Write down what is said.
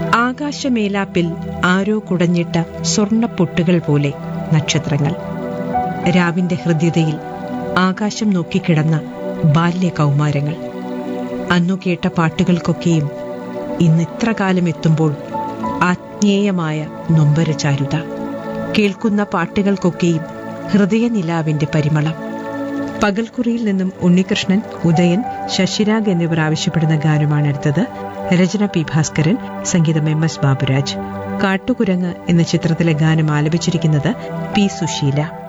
ആകാശമേലാപ്പിൽ ആരോ കുടഞ്ഞിട്ട സ്വർണ്ണപ്പൊട്ടുകൾ പോലെ നക്ഷത്രങ്ങൾ രാവിന്റെ ഹൃദ്യതയിൽ ആകാശം നോക്കിക്കിടന്ന ബാല്യ കൗമാരങ്ങൾ അന്നു കേട്ട പാട്ടുകൾക്കൊക്കെയും ഇന്ന് ഇത്ര കാലം എത്തുമ്പോൾ ആത്മീയമായ നൊമ്പരചാരുത കേൾക്കുന്ന പാട്ടുകൾക്കൊക്കെയും ഹൃദയനിലാവിന്റെ പരിമളം പകൽക്കുറിയിൽ നിന്നും ഉണ്ണികൃഷ്ണൻ ഉദയൻ ശശിരാഗ് എന്നിവർ ആവശ്യപ്പെടുന്ന ഗാനമാണ് എടുത്തത് രചന പി ഭാസ്കരൻ സംഗീതം എം എസ് ബാബുരാജ് കാട്ടുകുരങ്ങ് എന്ന ചിത്രത്തിലെ ഗാനം ആലപിച്ചിരിക്കുന്നത് പി സുശീല